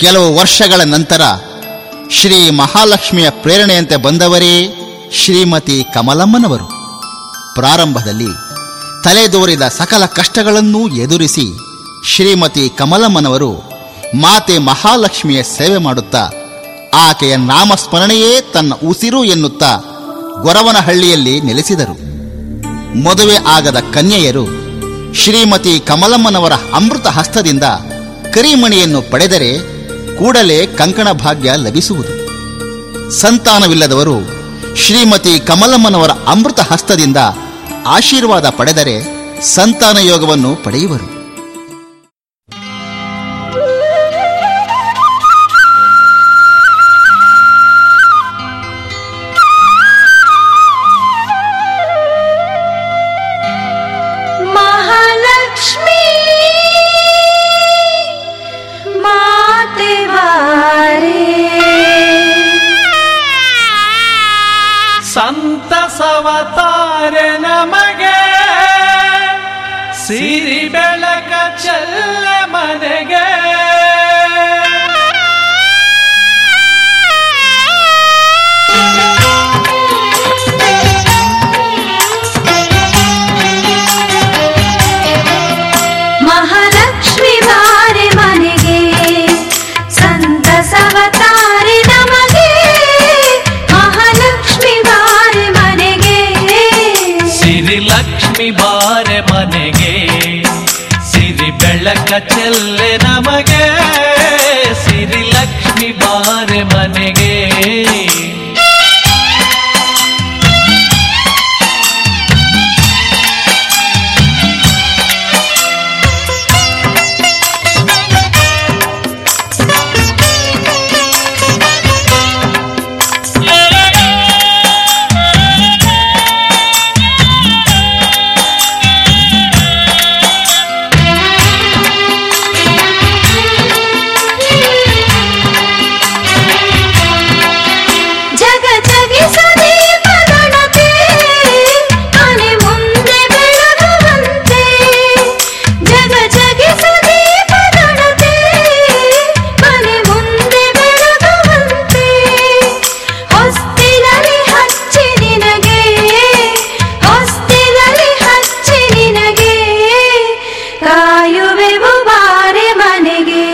ಕೆಲವು ವರ್ಷಗಳ ನಂತರ ಶ್ರೀ ಮಹಾಲಕ್ಷ್ಮಿಯ ಪ್ರೇರಣೆಯಂತೆ ಬಂದವರೇ ಶ್ರೀಮತಿ ಕಮಲಮ್ಮನವರು ಪ್ರಾರಂಭದಲ್ಲಿ ತಲೆದೋರಿದ ಸಕಲ ಕಷ್ಟಗಳನ್ನೂ ಎದುರಿಸಿ ಶ್ರೀಮತಿ ಕಮಲಮ್ಮನವರು ಮಾತೆ ಮಹಾಲಕ್ಷ್ಮಿಯ ಸೇವೆ ಮಾಡುತ್ತಾ ಆಕೆಯ ನಾಮಸ್ಮರಣೆಯೇ ತನ್ನ ಉಸಿರು ಎನ್ನುತ್ತಾ ಗೊರವನಹಳ್ಳಿಯಲ್ಲಿ ನೆಲೆಸಿದರು ಮದುವೆ ಆಗದ ಕನ್ಯೆಯರು ಶ್ರೀಮತಿ ಕಮಲಮ್ಮನವರ ಅಮೃತ ಹಸ್ತದಿಂದ ಕರಿಮಣಿಯನ್ನು ಪಡೆದರೆ ಕೂಡಲೇ ಕಂಕಣ ಭಾಗ್ಯ ಲಭಿಸುವುದು ಸಂತಾನವಿಲ್ಲದವರು ಶ್ರೀಮತಿ ಕಮಲಮ್ಮನವರ ಅಮೃತ ಹಸ್ತದಿಂದ ಆಶೀರ್ವಾದ ಪಡೆದರೆ ಸಂತಾನ ಯೋಗವನ್ನು ಪಡೆಯುವರು महालक्ष्मी माते वारे ಸಂತಸವತಾರೆ ನಮಗೆ ಸಿರಿ ಬೆಳಕ ಚೆಲ್ಲ ಮನೆಗೆ ಮಹಾಲಕ್ಷ್ಮಿ ಬಾರೆ ಮನೆಗೆ ಸಂತಸವತಾರೆ ನಮಗೆ ಮಹಾಲಕ್ಷ್ಮಿ ಬಾರೆ ಮನೆಗೆ ಸಿರಿ ಲಕ್ಷ್ಮಿ ಬಾರೆ ಮನೆಗೆ ಸಿರಿ ಬೆಳಕ ಚೆಲ್ಲೆ ನಮಗೆ ಸಿರಿ ಲಕ್ಷ್ಮಿ ಬಾರೆ ಮನೆಗೆ ಜಗ ಜಗಿಸದೀಪದೊಡತೆ ಮನೆ ಮುಂದೆ ಬೆಳಗುವಂತೆ ಜಗ ಜಗಿಸದೀಪದೊಡತೆ ಮನೆ ಮುಂದೆ ಬೆಳಗುವಂತೆ ಹೊಸ್ತಿಲಲ್ಲಿ ಹಚ್ಚಿ ನಿನಗೆ ಹೊಸ್ತಿಲಲ್ಲಿ ಹಚ್ಚಿ ನಿನಗೆ ಕಾಯುವೆವು ಬಾರೆ ಮನೆಗೆ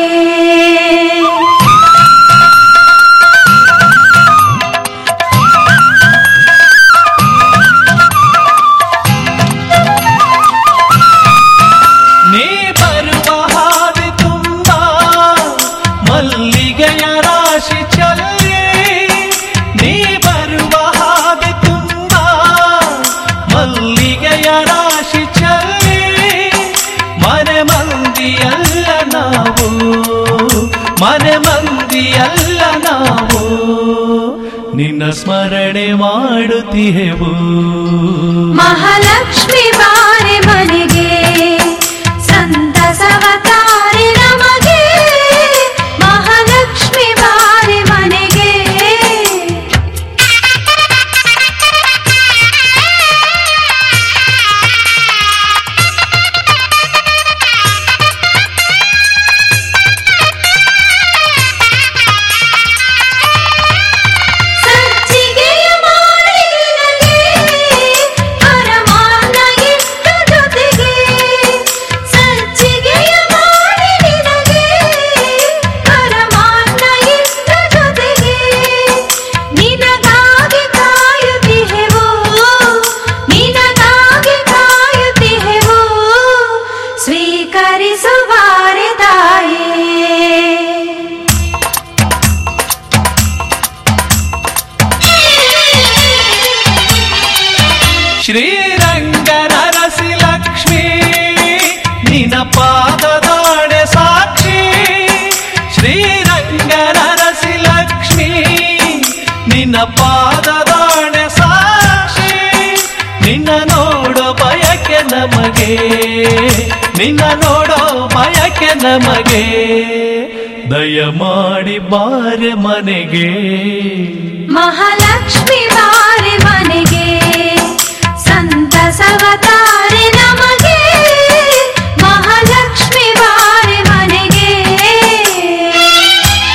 ನೀ ಬರುವ ಹಾದಿ ತುಂಬ ಮಲ್ಲಿಗೆಯ ರಾಶಿ ಚಲ್ಲಿ ನೀ ಬರುವ ಹಾದಿ ತುಂಬ ಮಲ್ಲಿಗೆಯ ರಾಶಿ ಚಲ್ಲಿ ಮನೆ ಮಂದಿಯಲ್ಲ ನಾವು ಮನೆ ಮಂದಿಯಲ್ಲ ನಾವು ನಿನ್ನ ಸ್ಮರಣೆ ಮಾಡುತ್ತಿಹೆವು ಮಹಾಲಕ್ಷ್ಮಿ ಬಾರೆ ಮನೆಗೆ ಸಂತಸವತಾರೆ ನಮಗೆ ಮಹಾಲಕ್ಷ್ಮಿ ಬಾರೆ ಮನೆಗೆ ಸಜ್ಜಿಗೆಯ ಮಾಡಿ ನಿನಗೆ ಪರಮಾನ ಇಟ್ಟು ಜೊತೆಗೆ ಸಜ್ಜಿಗೆಯ ಮಾಡಿ ನಿನಗೆ ಪರಮಾನ ಇಟ್ಟು ಜೊತೆಗೆ ನಿನಗಾಗಿ ಕಾಯುತ್ತಿಹೆವು ನಿನಗಾಗಿ ಕಾಯುತ್ತಿಹೆವು ಸ್ವೀಕರಿಸುವಾರೆ ತಾಯೇ ಶ್ರೀರಂಗನರಸಿ ಲಕ್ಷ್ಮಿ ನಿನ ಪಾದದಾಣೆ ಸಾಕ್ಷಿ ಶ್ರೀರಂಗನರಸಿ ಲಕ್ಷ್ಮಿ ನಿನ್ನ ಪಾದದಾಣೆ ಸಾಕ್ಷಿ ನಿನ್ನ ನೋಡೋ ಬಯಕೆ ನಮಗೆ ನಿನ್ನ ನೋಡೋ ಬಯಕೆ ನಮಗೆ ದಯ ಮಾಡಿ ಬಾರೆ ಮನೆಗೆ ಮಹಾಲಕ್ಷ್ಮಿ ಬಾರೆ ಮನೆಗೆ ಸಂತಸವತಾರೆ ನಮಗೆ ಮಹಾಲಕ್ಷ್ಮಿ ಬಾರೆ ಮನೆಗೆ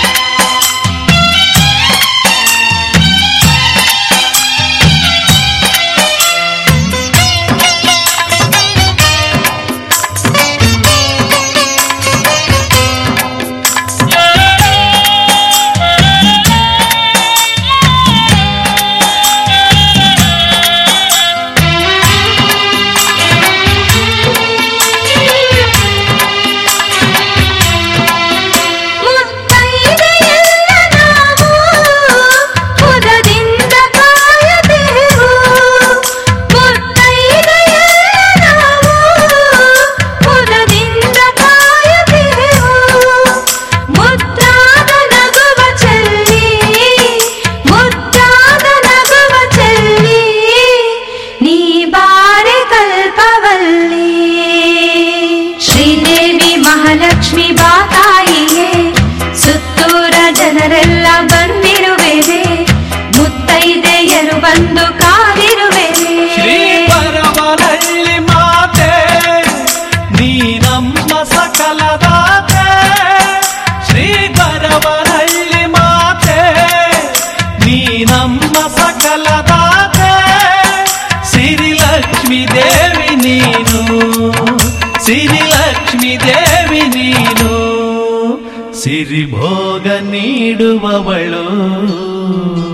ಸಿರಿಭೋಗ ನೀಡುವವಳು